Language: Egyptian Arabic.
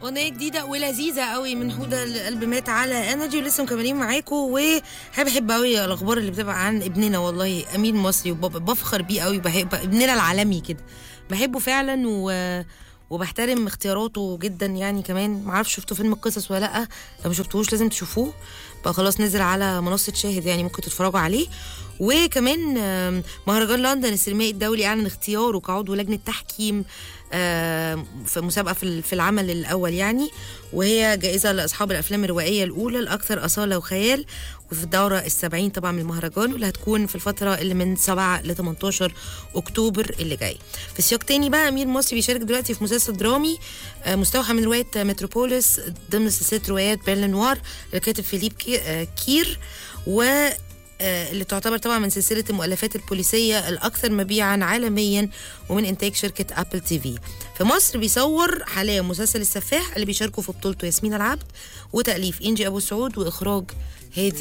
اغنيه جديده ولذيذه قوي من حوده القلب مات على انرجي ولسه مكملين معاكم وبحب بحب قوي الاخبار اللي بتبقى عن ابننا والله امين مصري وبفخر بيه قوي بحب ابننا العالمي كده بحبه فعلا و وبحترم اختياراته جدا يعني كمان معرفش شفتوا فيلم القصص ولا لا لو ما شفتوهوش لازم تشوفوه بقى خلاص نزل على منصه شاهد يعني ممكن تتفرجوا عليه وكمان آم، مهرجان لندن السينمائي الدولي اعلن اختياره كعضو لجنه تحكيم آم، في مسابقه في ال- في العمل الاول يعني وهي جائزه لاصحاب الافلام الروائيه الاولى الاكثر اصاله وخيال وفي الدوره السبعين طبعا من المهرجان واللي هتكون في الفتره اللي من 7 ل 18 اكتوبر اللي جاي في سياق تاني بقى امير مصري بيشارك دلوقتي في مسلسل درامي آه، مستوحى من روايه متروبوليس ضمن سلسله روايات بيرلين نوار للكاتب فيليب كي- آه، كير و آه، اللي تعتبر طبعا من سلسله المؤلفات البوليسيه الاكثر مبيعا عالميا ومن انتاج شركه ابل تي في في مصر بيصور حاليا مسلسل السفاح اللي بيشاركوا في بطولته ياسمين العبد وتاليف انجي ابو سعود واخراج هادي